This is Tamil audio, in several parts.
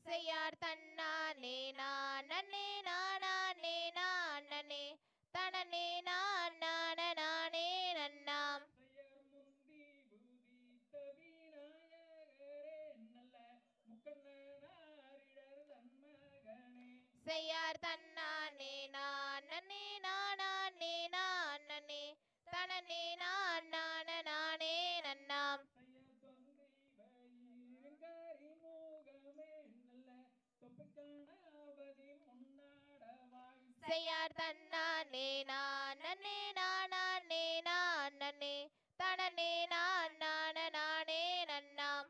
செய்யார் தன்னானே நானே நானே நானே தனனே நான் நான நானே நன்னாம் செயற் முந்தி உதித்த விநாயகரே நல்ல முக்கண்ணனாரிடர் தன்மகனே செய்யார் தன்னானே நானே நானே நானே தனனே நான் நான நானே நன்னாம் செயற் தொந்தி வயிறுங்கரி மூகமே நல்ல தொப்புக்கணாபதி முன்னாடவாய் செய்யார் தன்னானே நானே நானே நானே தனனே நான் நான நானே நன்னாம்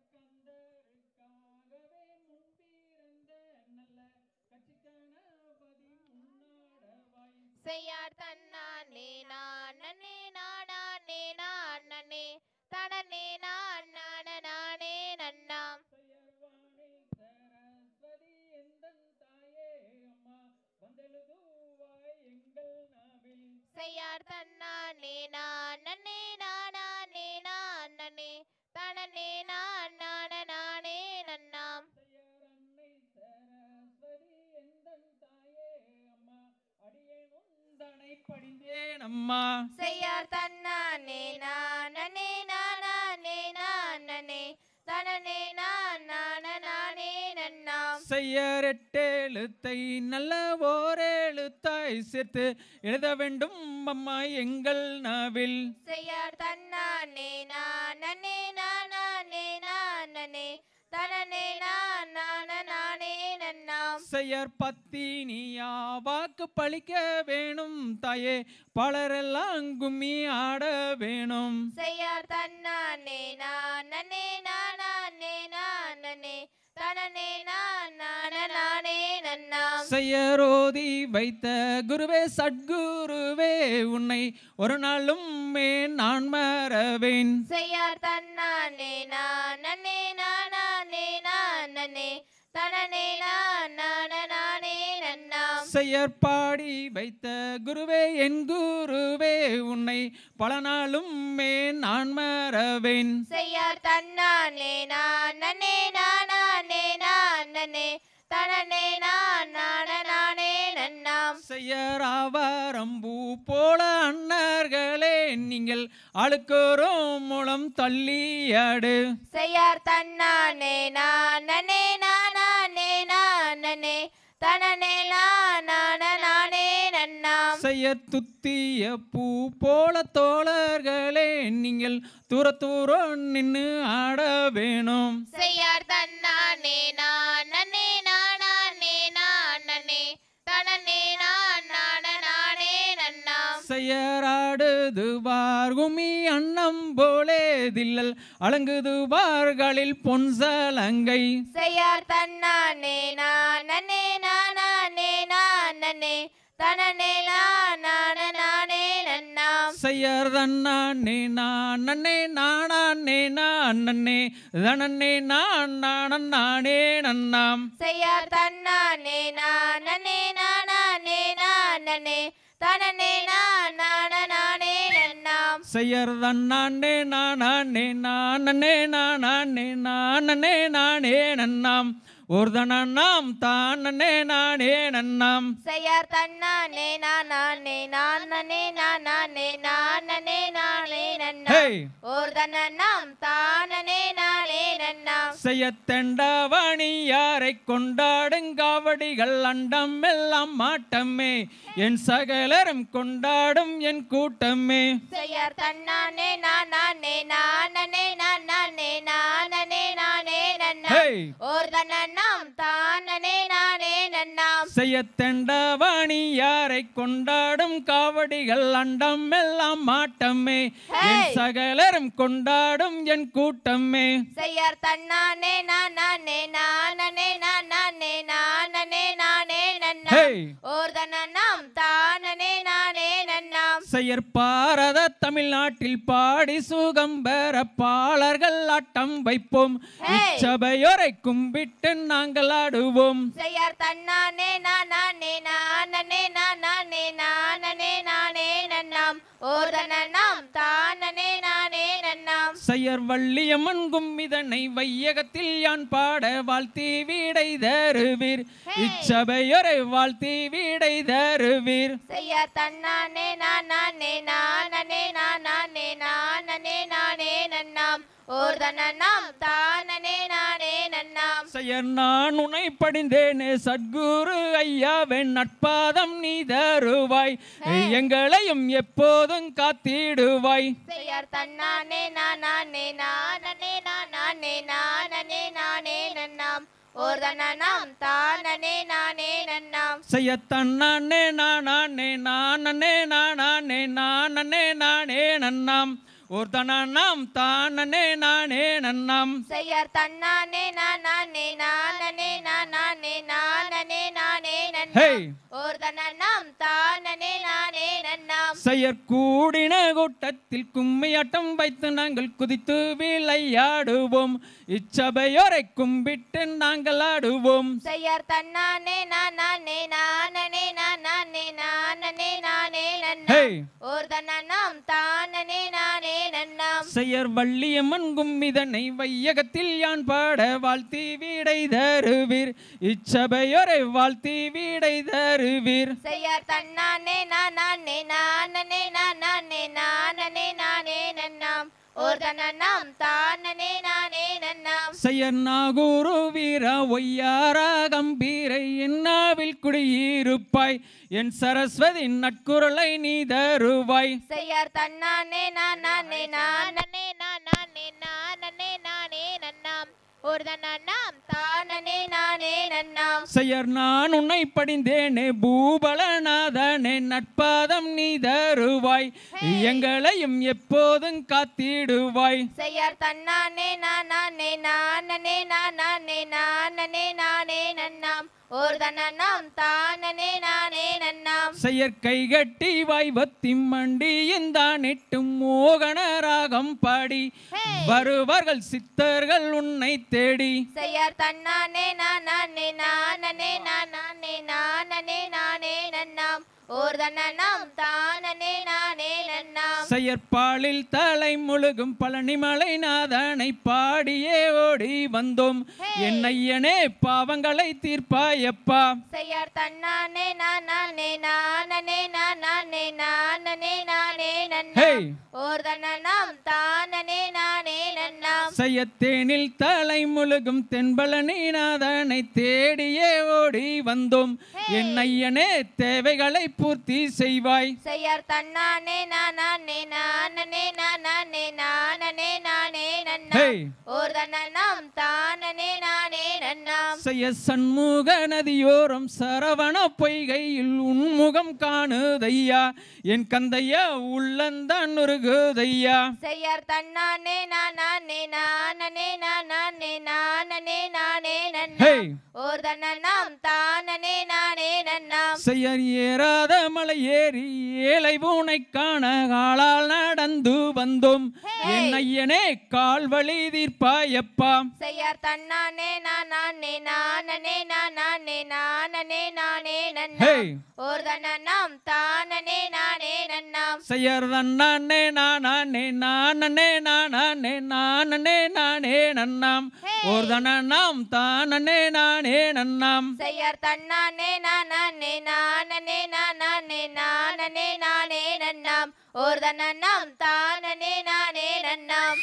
செயற்கந்தருக்காகவே முன்பிறந்த நல்ல கட்சிக்கணபதி முன்னாடவாய் செய்யார் தன்னானே நானே நானே நானே தனனே நான் நான நானே நன்னாம் செயற்வாணி சரஸ்வதி எந்தன் தாயே அம்மா வந்தெழுதுவாய் எங்கள் நாவில் செய்யார் தன்னானே நானே நானே நானே தனனே நான் நான நானே நன்னாம் செயற் அன்னை சரஸ்வதி எந்தன் தாயே அம்மா அடியேன் உந்தனை படிந்தேன் அம்மா செய்யார் தன்னானே நானே நானே நானே தனனே நான் நான நானே நன்னாம் செய்யரெட்டெழுத்தை நல்ல ஓரெழுத்தாய் சேர்த்து எழுத வேண்டும் அம்மா எங்கள் நாவில் செய்யார் தன்னானே நானே நானே நானே தனனே நான் நான நானே நன்னாம் செய்யற் பத்தினியா வாக்கு பழிக்க வேணும் தாயே பலரெல்லாம் கும்மி ஆட வேணும் செய்யார் தன்னானே நானே நானே நானே தனனே நான் நான நானே நன்னாம் செய்யரோதி வைத்த குருவே சட்குருவே உன்னை ஒரு நாளும் மே நான் மறவேன் செய்யார் தன்னானே நானே நானே நானே தனனே நான் நான நானே நன்னாம் செய்யற்பாடி வைத்த குருவே என் குருவே உன்னை பல நாளும் மே நான் மறவேன் செய்யார் தன்னானே நானே நானே நானே தனனே நான் நான நானே நன்னாம் செய்யராவரம்பூ போல அண்ணர்களே நீங்கள் அழுக்கோரும் மூலம் தள்ளியாடு செய்யார் தன்னானே நானே நானே நானே தனனே நான் நான நானே நன்னாம் செய்ய துத்திய பூ போல தோழர்களே நீங்கள் தூர தூரம் நின்று ஆட வேணும் செய்யார் தன்னானே நானே நானே நானே தனனே நான் நான நானே நன்னாம் செய்யராடுதுவார் குமி அன்னம் போலே தில்லல் அலங்குதுவார்களில் பொன்சலங்கை செய்யார் தன்னானே நானே நானே நானே தனனே நான் நான நானே நன்னாம் செய்யர் தன்னானே நான் நன்னே நானே நான் நன்னே தனன்னே நான் நானன் நானே நன்னாம் செய்யார் தன்னானே நானே நானே நானே தனனே நான் நான நானே நன்னாம் செய்யர் தன்னானே நானே நானே நானே நானே நானே நன்னாம் ஒரு தனாம் தானே நானே நன்னாம் செய்யார் தன்னானே நானே நானே நானே நானே நானே நன்னாம் ஹேய் ஓர் தனம் தானனே நானே நன்னாம் செய்யத்தெண்டவணி யாரை கொண்டாடுங்காவடிகள் அண்டம் எல்லாம் மாட்டமே என் சகலரும் கொண்டாடும் என் கூட்டமே செய்யார் தன்னானே நானே நானே நானே நானே நானே நன்னாம் ஹேய் ஓர் தனம் தானனே நானே நன்னாம் செய்யத்தெண்டவணி யாரை கொண்டாடும் காவடிகள் அண்டம் எல்லாம் மாட்டமே என் ஹேய். சகலரும் கொண்டாடும் என் கூட்டமே செய்யார் தன்னானே நானே நானே நானே நானே நானே நன்னாம் ஹேய் ஓர் தனம் தானனே நானே நன்னாம் செயற்பாரத தமிழ்நாட்டில் பாடி சுகம் பெற பாலர்கள் ஆட்டம் வைப்போம் ஹேய். இச்சபையோரை கும்பிட்டு நாங்கள் ஆடுவோம் செய்யார் தன்னானே நானே நானே நானே நானே நானே நன்னாம் ஓர் தனம் தானனே நானே நன்னாம் செய்யர் செய்யர் வள்ளியம்மன் கும்மிதனை வையகத்தில் யான் பாட வாழ்த்தி வீடை தருவீர் இச்சபையொரை வாழ்த்தி வீடை தருவீர் செய்யார் தன்னானே நானே நானே நானே நானே நானே நன்னாம் ஓர்தனம் தானனே நானே நன்னாம் செய்யர் நான் உனை படிந்தேனே சத்குரு ஐயாவின் நட்பாதம் நீ தருவாய் எங்களையும் எப்போதும் காத்திடுவாய் செய்யார் தன்னானே நானே நானே நானே நானே நானே நன்னாம் ஓர்தனம் தானனே நானே நன்னாம் செய்யத்தன்னானே நானே நானே நானே நானே நானே நன்னாம் ஒரு தனாம் தானே நானே நன்னாம் செய்யார் தன்னானே நானே நானே நானே நானே நானே ஹே நன்னாம் ஓர்தனம் தானனே நானே நன்னாம் செயற் கூடின கூட்டத்தில் கும்மியாட்டம் வைத்து நாங்கள் குதித்து விளையாடுவோம் இச்சபையோரை கும்பிட்டு நாங்கள் ஆடுவோம் செய்யார் தன்னானே நானே நானே நானே நானே நானே ஹே நன்னாம் ஓர்தனம் தானனே நானே நன்னாம் செயற் வள்ளியம்மன் கும்மிதனை வையகத்தில் யான் பாட வாழ்த்தி வீடை தருவீர் இச்சபையோரை வாழ்த்தி வீடை தருவீர் செய்யார் தன்னானே நானே நானே நானே நானே நானே நன்னாம் ஓர்தனம் தானனே நானே நன்னாம் செயற் நாகூரு வீர ஒய்யாரா கம்பீரை என்னாவில் குடியிருப்பாய் என் சரஸ்வதி நட்குரலை நீ தருவாய் செய்யார் தன்னானே நானே நானே நானே நானே நானே நன்னாம் ஓர்தனம் தானனே நானே நன்னாம் செயற் நான் உன்னை படிந்தேனே பூபலநாதனே நட்பாதம் நீ தருவாய் எங்களையும் எப்போதும் காத்திடுவாய் செய்யார் தன்னானே நானே நானே நானே நானே நானே நன்னாம் ஓர்தனம் தானனே நானே நன்னாம் செயற் கைகட்டி வாய் வத்தி மண்டி இந்தானிட்டும் மோகன ராகம் பாடி வருவார்கள் சித்தர்கள் உன்னை தேடி செய்யார் தன்னானே நானே நானே நானே நானே நானே நன்னாம் ஓர்தனம் தானனே நானே நன்னாம் செயற்பாலில் தலை முழுகும் பழனிமலை நாதனை பாடியே ஓடி வந்தோம் என் ஐயனே பாவங்களை தீர்ப்பாயப்பா செய்யார் தன்னானே நானே நானே நானே நானே நானே ஹே நன்னாம் ஓர்தனம் தானனே நானே நன்னாம் செய்யத்தேனில் தலை முழுகும் தென்பழனி நாதனை தேடியே ஓடி வந்தோம் என் ஐயனே தேவைகளை பூர்த்தி செய்வாய் செய்யார் தன்னானே நானே நானே நானே நானே நானே ஹே நன்னாம் ஓர்தனம் தானனே நானே நன்னாம் செய்ய சண்முக நதியோரம் சரவண பொய்கையில் உன்முகம் காணுதையா என் கந்தையா உள்ளந்தான் உருகுதையா செய்யார் தன்னானே நானே நானே நானே நானே நானே ஹே நன்னாம் ஓர்தனம் தானனே நானே நன்னாம் செய்யர் ஏறாத மலை ஏறி ஏழை பூனை காண காலால் நடந்து வந்தோம் என் ஐயனே கால் வழி தீர்ப்பாயப்பா செய்யார் தன்னானே நானே நானே நானே நானே நானே ஹே நன்னாம் ஓர்தனம் தானனே நானே நன்னாம் செய்யர் தன்னானே நானே நானே நானே நானே நானே நன்னாம் ஒரு தனம் தானே நானே நன்னாம் செய்யார் தன்னானே நானே நானே நானே நானே நானே நன்னாம் ஓர்தனம் தானனே நானே நன்னாம்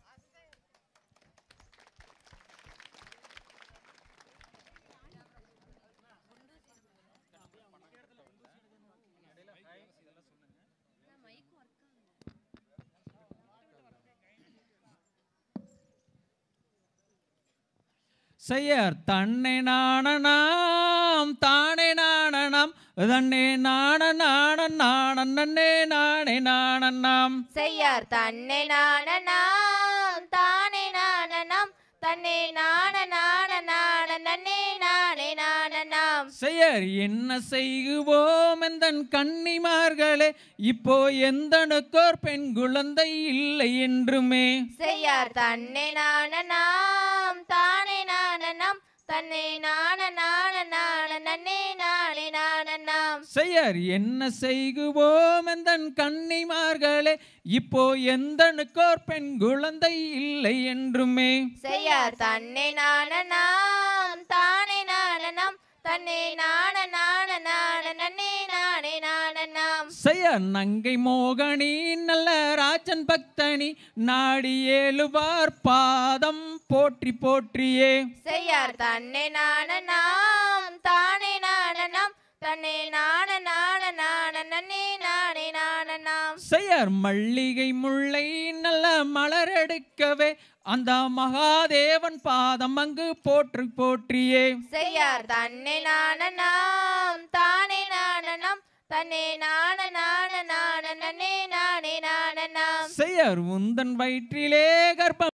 செய்யர் தன்னை நாணனாம் தானே நாணனாம் தன்னே நாண நாண நாண நன்னே நானே நாணனாம் செய்யார் தன்னை நாணனாம் தானே நாணனாம் தன்னை நாண நாண நாண நன்னே நானே நாணனாம் செய்யர் என்ன செய்குவோம் எந்தன் கன்னிமார்களே இப்போ எந்தனுக்கோர் பெண் குழந்தை இல்லை என்றுமே செய்யார் தன்னை நாணனாம் தானே நாணனாம் தன்னை நான நான நான நன்னே நானே நானண்ணாம் செய்யர் என்ன செய்குவோம் எந்தன் கன்னிமார்களே இப்போ எந்தனுக்கோர் பெண் குழந்தை இல்லை என்றுமே செய்யார் தன்னை நானனாம் தானே நானனாம் தன்னை நான நான நான நன்னே நானே நானண்ணாம் செய்யர் நங்கை மோகனி நல்ல ராஜன் பக்தனி நாடி ஏழுவார் பாதம் போற்றி போற்றியே செய்யார் தன்னை நானனாம் தானே நானனாம் தன்னை நான நான நான நன்னே நானே நானண்ணாம் செய்யர் மல்லிகை முல்லை நல்ல மலர் எடுக்கவே அந்த மகாதேவன் பாதம் அங்கு போற்றி போற்றியே செய்யார் தன்னை நானனாம் தானே நானனாம் தன்னை நான நான நான நன்னே நானே நானண்ணாம் செய்யர் உந்தன் வயிற்றிலே கர்ப்பம்